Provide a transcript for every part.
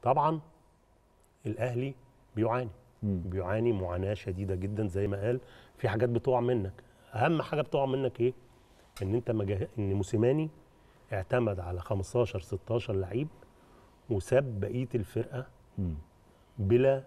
طبعا الاهلي بيعاني بيعاني معاناه شديده جدا زي ما قال في حاجات بتقع منك اهم حاجه بتقع منك ايه ان انت مجه... ان موسيماني اعتمد على 15 16 لعيب وساب بقيه الفرقه بلا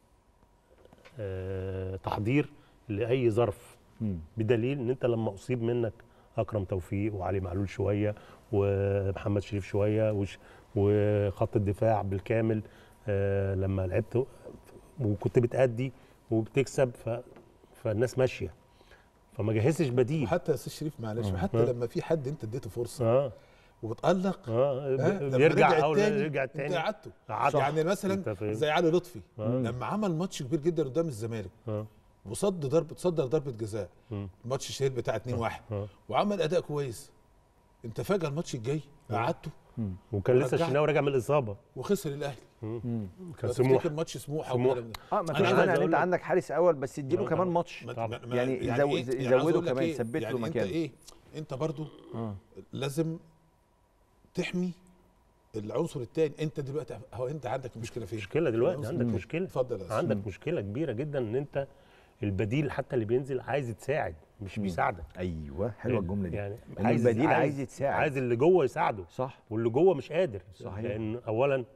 آه تحضير لاي ظرف بدليل ان انت لما اصيب منك اكرم توفيق وعلي معلول شويه ومحمد شريف شويه وش وخط الدفاع بالكامل آه لما لعبت وكنت بتأدي وبتكسب ف... فالناس ماشيه فما جهزتش بديل وحتى يا استاذ شريف معلش آه. حتى آه. لما في حد انت اديته فرصه اه وبتألق اه ها؟ ب- لما بيرجع رجع او التاني يرجع انت التاني قعدته قعدته. يعني انت مثلا فاهم؟ زي علي لطفي آه. لما عمل ماتش كبير جدا قدام الزمالك اه وصد ضربه صدر ضربه جزاء مم. الماتش الشهير بتاع 2 1 آه. وعمل اداء كويس انت فجاه الماتش الجاي قعدته وكان لسه رجعت. الشناوي راجع من الاصابه وخسر الاهلي كان لو سموح تفتكر ماتش سموحه سموحة. والكلام ده. اه ما أنا فيش عايز مانع ان أقول انت لك- عندك حارس اول بس اديله آه كمان طبعا. ماتش ما- طبعا. ما- ما- يعني إيه؟ يزود- يعني يزوده عاوز أقول لك كمان، إيه؟ ثبت له يعني مكانه. انت ايه انت برضو اه لازم تحمي العنصر الثاني انت دلوقتي هو انت عندك مشكله فين مشكله دلوقتي العنصر عندك التاني. مشكله اتفضل يا أستاذ. عندك مشكله كبيره جدا ان انت البديل حتى اللي بينزل عايز يتساعد مش بيساعدك ايوه حلوه الجمله دي يعني إن البديل عايز يتساعد. عايز اللي جوه يساعده صح واللي جوه مش قادر صحيح. لان اولا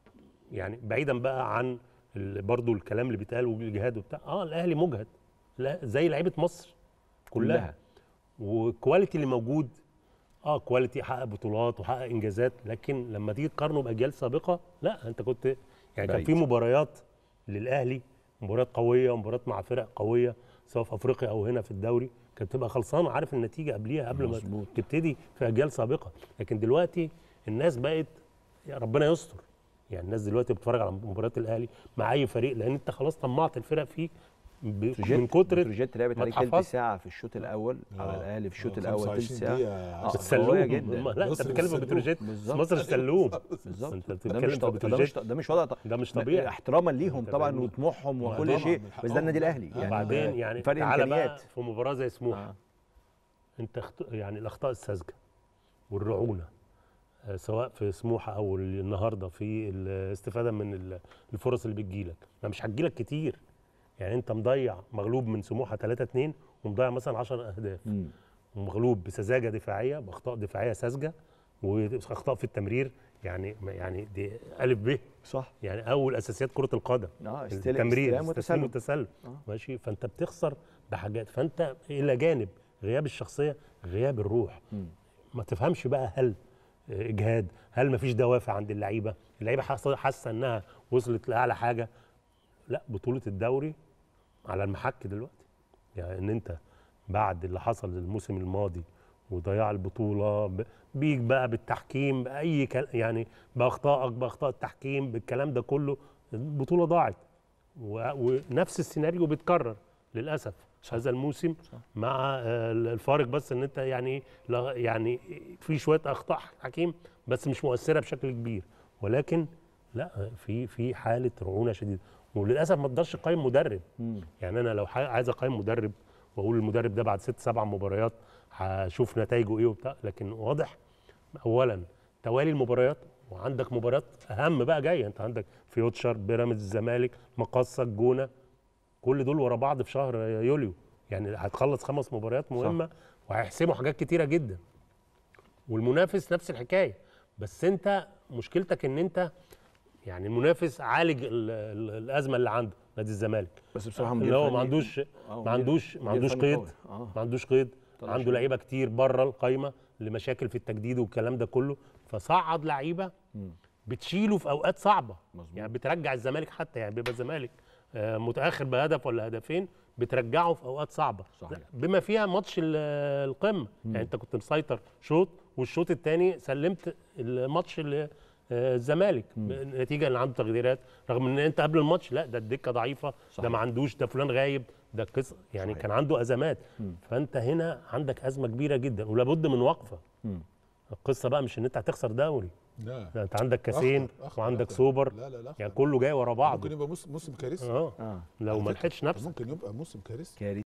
يعني بعيدا بقى عن ال- برضو الكلام اللي بيتقال والجهاد وبتاع اه الاهلي مجهد لا زي لعيبه مصر كلها, كلها. والكواليتي اللي موجود اه كواليتي حقق بطولات وحقق انجازات لكن لما تيجي تقارنه باجيال سابقه لا انت كنت يعني كان بعيد. في مباريات للاهلي مباريات قويه ومباريات مع فرق قويه سواء في افريقيا او هنا في الدوري كانت تبقى خلصانه عارف النتيجه قبليها قبل ما مظبوط. تبتدي في اجيال سابقه لكن دلوقتي الناس بقت يا ربنا يستر يعني الناس دلوقتي بتتفرج على مباريات الاهلي مع اي فريق لان انت خلاص طمعت الفرق فيك ب- من كتر بتروجيت لعبت ما عليك تلت اتحفظت. ساعه في الشوط الاول على آه. الاهلي في الشوط آه، الاول تلت 25 ساعه دقيقة آه، عشان السلوم قوية جدا. لا انت مصر بتتكلم في السلوم. بتروجيت بالظبط. مصر السلوم بالظبط انت ده بتتكلم مش في طب- ده مش بتروجيت ده مش وضع ده مش طبيعي احتراما ليهم انت طبعا فاهمني؟ وطموحهم آه، وكل طبعاً، شيء من بس حقهم. ده النادي الاهلي آه، يعني وبعدين آه، يعني فرق تعالى بقى امكانيات في مباراه زي سموحه آه. انت اخت... يعني الاخطاء الساذجه والرعونه آه، سواء في سموحه او النهارده في الاستفاده من ال- الفرص اللي بتجيلك ما مش هتجيلك كتير يعني انت مضيع مغلوب من سموحه 3 2 ومضيع مثلا 10 اهداف مم. ومغلوب بسذاجه دفاعيه باخطاء دفاعيه ساذجه واخطاء في التمرير يعني يعني دي الف ب صح يعني اول اساسيات كره القدم اه استلام التمرير استلام التسليم وتسلم والتسلل آه. ماشي فانت بتخسر بحاجات فانت الى جانب غياب الشخصيه غياب الروح مم. ما تفهمش بقى هل آه، اجهاد هل ما فيش دوافع عند اللعيبه اللعيبه حاسه حاسه انها وصلت لاعلى حاجه لا بطوله الدوري على المحك دلوقتي يعني ان انت بعد اللي حصل الموسم الماضي وضياع البطوله ب- بيك بقى بالتحكيم باي كل يعني باخطائك باخطاء التحكيم بالكلام ده كله البطوله ضاعت و- ونفس السيناريو بيتكرر للاسف هذا الموسم مع آه، الفارق بس ان انت يعني لا- يعني في شويه اخطاء حكيم بس مش مؤثره بشكل كبير ولكن لا في في حاله رعونه شديده وللاسف ما تقدرش تقيم مدرب مم. يعني انا لو ح- عايز اقيم مدرب واقول المدرب ده بعد ست سبع مباريات هشوف نتائجه ايه وبتاع لكن واضح اولا توالي المباريات وعندك مباريات اهم بقى جايه انت عندك فيوتشر بيراميدز الزمالك مقصه الجونه كل دول ورا بعض في شهر يوليو يعني هتخلص خمس مباريات مهمه وهيحسموا حاجات كتيره جدا والمنافس نفس الحكايه بس انت مشكلتك ان انت يعني المنافس عالج ال- ال- الازمه اللي عنده نادي الزمالك بس بصراحه اللي مدير هو فني- ما عندوش آه، ما مدير- عندوش ما مدير عندوش فني قيد قوي. اه ما عندوش قيد طلع عنده شباب. لعيبه كتير بره القايمه لمشاكل في التجديد والكلام ده كله فصعد لعيبه مم. بتشيله في اوقات صعبه مظبوط. يعني بترجع الزمالك حتى يعني بيبقى الزمالك آه، متاخر بهدف ولا هدفين بترجعه في اوقات صعبه صحيح. بما فيها ماتش ال- القمه يعني انت كنت مسيطر شوط والشوط الثاني سلمت الماتش ل- آه، الزمالك نتيجه ان عنده تغييرات رغم ان انت قبل الماتش لا ده الدكه ضعيفه ده صحيح. ما عندوش ده فلان غايب ده قصه يعني صحيح. كان عنده ازمات فانت هنا عندك ازمه كبيره جدا ولابد من وقفه مم. القصه بقى مش ان انت هتخسر دوري لا ده انت عندك كاسين أخطر- أخطر- وعندك أخطر. سوبر لا لا لا يعني أخطر. كله جاي ورا بعض ممكن يبقى موسم موسم كارثي اه اه لو على ما فكرة. لحقتش نفسك ممكن يبقى موسم كارثي كارثه